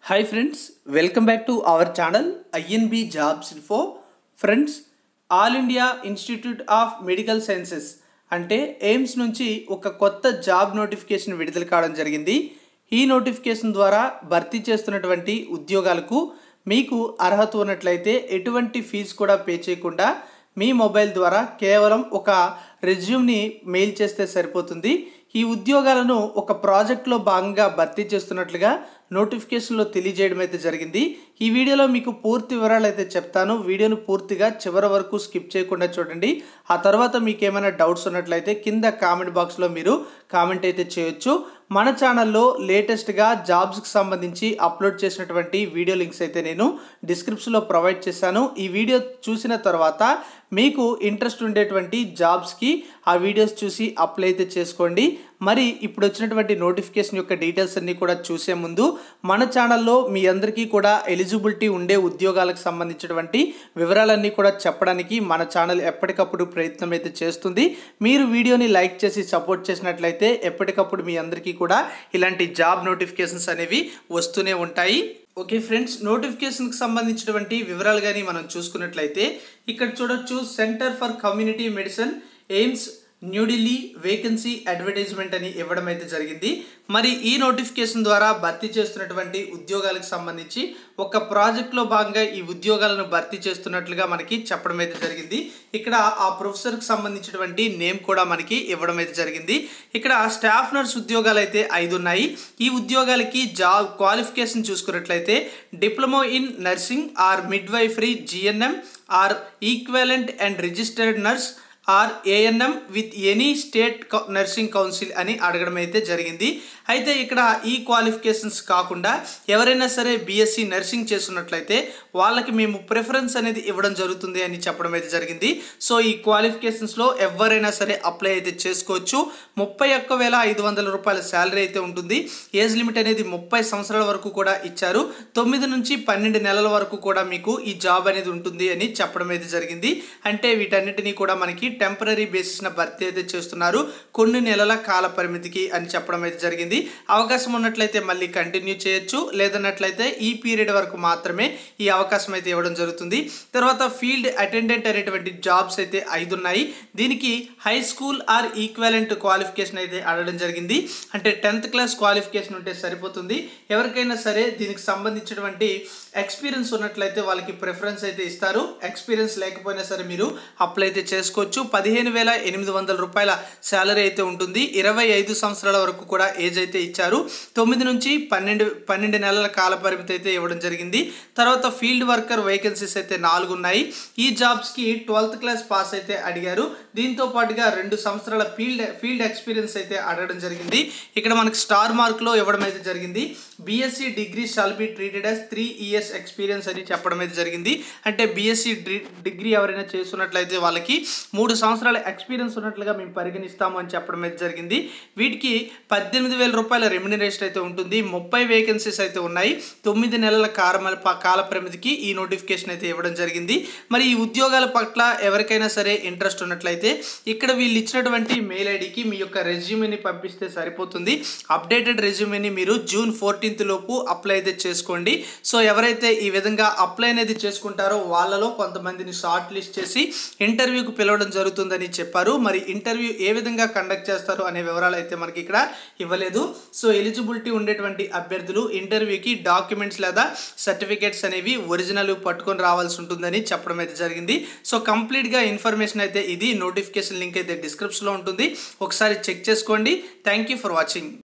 hi friends welcome back to our channel INB jobs info friends all India institute of medical sciences అంటే AIIMS నుంచి ఒక కొత్త job notification విడుదల కావడం జరిగింది ఈ నోటిఫికేషన్ ద్వారా భర్తీ చేస్తున్నటువంటి ఉద్యోగాలకు మీకు అర్హత ఉన్నట్లయితే ఎటువంటి ఫీజు కూడా పే చేయకుండా మీ మొబైల్ ద్వారా కేవలం ఒక రెజ్యూమ్ని మెయిల్ చేస్తే సరిపోతుంది ఈ ఉద్యోగాలను ఒక ప్రాజెక్ట్లో భాగంగా భర్తీ చేస్తున్నట్లుగా నోటిఫికేషన్లో తెలియజేయడం అయితే జరిగింది ఈ వీడియోలో మీకు పూర్తి వివరాలు అయితే చెప్తాను వీడియోను పూర్తిగా చివరి వరకు స్కిప్ చేయకుండా చూడండి ఆ తర్వాత మీకు ఏమైనా డౌట్స్ ఉన్నట్లయితే కింద కామెంట్ బాక్స్లో మీరు కామెంట్ అయితే చేయొచ్చు మన ఛానల్లో లేటెస్ట్గా జాబ్స్కి సంబంధించి అప్లోడ్ చేసినటువంటి వీడియో లింక్స్ అయితే నేను డిస్క్రిప్షన్లో ప్రొవైడ్ చేశాను ఈ వీడియో చూసిన తర్వాత మీకు ఇంట్రెస్ట్ ఉండేటువంటి జాబ్స్కి ఆ వీడియోస్ చూసి అప్లై అయితే చేసుకోండి మరి ఇప్పుడు వచ్చినటువంటి నోటిఫికేషన్ యొక్క డీటెయిల్స్ అన్నీ కూడా చూసే ముందు మన ఛానల్లో మీ అందరికీ కూడా ఎలిజిబిలిటీ ఉండే ఉద్యోగాలకు సంబంధించినటువంటి వివరాలన్నీ కూడా చెప్పడానికి మన ఛానల్ ఎప్పటికప్పుడు ప్రయత్నం అయితే చేస్తుంది మీరు వీడియోని లైక్ చేసి సపోర్ట్ చేసినట్లయితే ఎప్పటికప్పుడు మీ అందరికీ కూడా ఇలాంటి జాబ్ నోటిఫికేషన్స్ అనేవి వస్తూనే ఉంటాయి ఓకే ఫ్రెండ్స్ నోటిఫికేషన్కి సంబంధించినటువంటి వివరాలు కానీ మనం చూసుకున్నట్లయితే ఇక్కడ చూడొచ్చు centre for community medicine AIIMS New Delhi vacancy advertisement అని ఇవ్వడం అయితే జరిగింది మరి ఈ నోటిఫికేషన్ ద్వారా భర్తీ చేస్తున్నటువంటి ఉద్యోగాలకు సంబంధించి ఒక ప్రాజెక్ట్లో భాగంగా ఈ ఉద్యోగాలను భర్తీ చేస్తున్నట్లుగా మనకి చెప్పడం అయితే జరిగింది ఇక్కడ ఆ ప్రొఫెసర్కి సంబంధించినటువంటి నేమ్ కూడా మనకి ఇవ్వడం అయితే జరిగింది ఇక్కడ స్టాఫ్ నర్స్ ఉద్యోగాలు అయితే ఐదు ఉన్నాయి ఈ ఉద్యోగాలకి జాబ్ క్వాలిఫికేషన్ చూసుకున్నట్లయితే diploma in nursing or midwifery GNM or equivalent and registered nurse or ANM with any state nursing council అని అడగడం అయితే జరిగింది అయితే ఇక్కడ ఈ క్వాలిఫికేషన్స్ కాకుండా ఎవరైనా సరే బీఎస్సీ నర్సింగ్ చేస్తున్నట్లయితే వాళ్ళకి మేము ప్రిఫరెన్స్ అనేది ఇవ్వడం జరుగుతుంది అని చెప్పడం అయితే జరిగింది సో ఈ క్వాలిఫికేషన్స్లో ఎవరైనా సరే అప్లై అయితే చేసుకోవచ్చు ముప్పై ఒక్క వేల ఐదు వందల రూపాయల శాలరీ అయితే ఉంటుంది ఏజ్ లిమిట్ అనేది ముప్పై సంవత్సరాల వరకు కూడా ఇచ్చారు తొమ్మిది నుంచి పన్నెండు నెలల వరకు కూడా మీకు ఈ జాబ్ అనేది ఉంటుంది అని చెప్పడం అయితే జరిగింది అంటే వీటన్నిటినీ కూడా మనకి టెంపరీ బేసిస్న భర్తీ అయితే చేస్తున్నారు కొన్ని నెలల కాల పరిమితికి అని చెప్పడం అయితే జరిగింది అవకాశం ఉన్నట్లయితే మళ్ళీ కంటిన్యూ చేయొచ్చు లేదన్నట్లయితే ఈ పీరియడ్ వరకు మాత్రమే ఈ అవకాశం అయితే ఇవ్వడం జరుగుతుంది తర్వాత ఫీల్డ్ అటెండెంట్ అనేటువంటి జాబ్స్ అయితే ఐదు ఉన్నాయి దీనికి high school or equivalent qualification అయితే అడగడం జరిగింది అంటే టెన్త్ క్లాస్ క్వాలిఫికేషన్ ఉంటే సరిపోతుంది ఎవరికైనా సరే దీనికి సంబంధించినటువంటి ఎక్స్పీరియన్స్ ఉన్నట్లయితే వాళ్ళకి ప్రిఫరెన్స్ అయితే ఇస్తారు ఎక్స్పీరియన్స్ లేకపోయినా సరే మీరు అప్లై అయితే చేసుకోవచ్చు పదిహేను వేల ఎనిమిది వందల రూపాయల శాలరీ అయితే ఉంటుంది ఇరవై ఐదు సంవత్సరాల వరకు కూడా ఏజ్ అయితే ఇచ్చారు తొమ్మిది నుంచి పన్నెండు పన్నెండు నెలల కాల పరిమితి అయితే ఇవ్వడం జరిగింది తర్వాత ఫీల్డ్ వర్కర్ వేకెన్సీస్ అయితే నాలుగు ఉన్నాయి ఈ జాబ్స్కి ట్వెల్త్ క్లాస్ పాస్ అయితే అడిగారు దీంతో పాటుగా రెండు సంవత్సరాల ఫీల్డ్ ఫీల్డ్ ఎక్స్పీరియన్స్ అయితే అడగడం జరిగింది ఇక్కడ మనకి స్టార్ మార్క్లో ఇవ్వడం అయితే జరిగింది BSc degree shall be treated as three years experience అని చెప్పడం అయితే జరిగింది అంటే బీఎస్సీ డిగ్రీ ఎవరైనా చేస్తున్నట్లయితే వాళ్ళకి మూడు సంవత్సరాల ఎక్స్పీరియన్స్ ఉన్నట్లుగా మేము పరిగణిస్తాము అని చెప్పడం అయితే జరిగింది వీటికి పద్దెనిమిది వేల రూపాయల రెమ్యునరేషన్ అయితే ఉంటుంది ముప్పై వేకెన్సీస్ అయితే ఉన్నాయి తొమ్మిది నెలల కారమల కాల పరిమితికి ఈ నోటిఫికేషన్ అయితే ఇవ్వడం జరిగింది మరి ఈ ఉద్యోగాల పట్ల ఎవరికైనా సరే ఇంట్రెస్ట్ ఉన్నట్లయితే ఇక్కడ వీళ్ళు ఇచ్చినటువంటి మెయిల్ ఐడికి మీ యొక్క రెజ్యూమేని పంపిస్తే సరిపోతుంది అప్డేటెడ్ రెజ్యూమేని మీరు జూన్ ఫోర్టీన్త్ లోపు అప్లై అయితే చేసుకోండి సో ఎవరైతే ఈ విధంగా అప్లై అనేది చేసుకుంటారో వాళ్ళలో కొంతమందిని షార్ట్ లిస్ట్ చేసి ఇంటర్వ్యూకి పిలవడం జరుగుతుందని చెప్పారు మరి ఇంటర్వ్యూ ఏ విధంగా కండక్ట్ చేస్తారు అనే వివరాలు అయితే మనకి ఇక్కడ ఇవ్వలేదు సో ఎలిజిబిలిటీ ఉండేటువంటి అభ్యర్థులు ఇంటర్వ్యూకి డాక్యుమెంట్స్ లేదా సర్టిఫికేట్స్ అనేవి ఒరిజినల్ పట్టుకొని రావాల్సి ఉంటుందని చెప్పడం అయితే జరిగింది సో కంప్లీట్గా ఇన్ఫర్మేషన్ అయితే ఇది నోటిఫికేషన్ లింక్ అయితే డిస్క్రిప్షన్లో ఉంటుంది ఒకసారి చెక్ చేసుకోండి థ్యాంక్ యూ ఫర్ వాచింగ్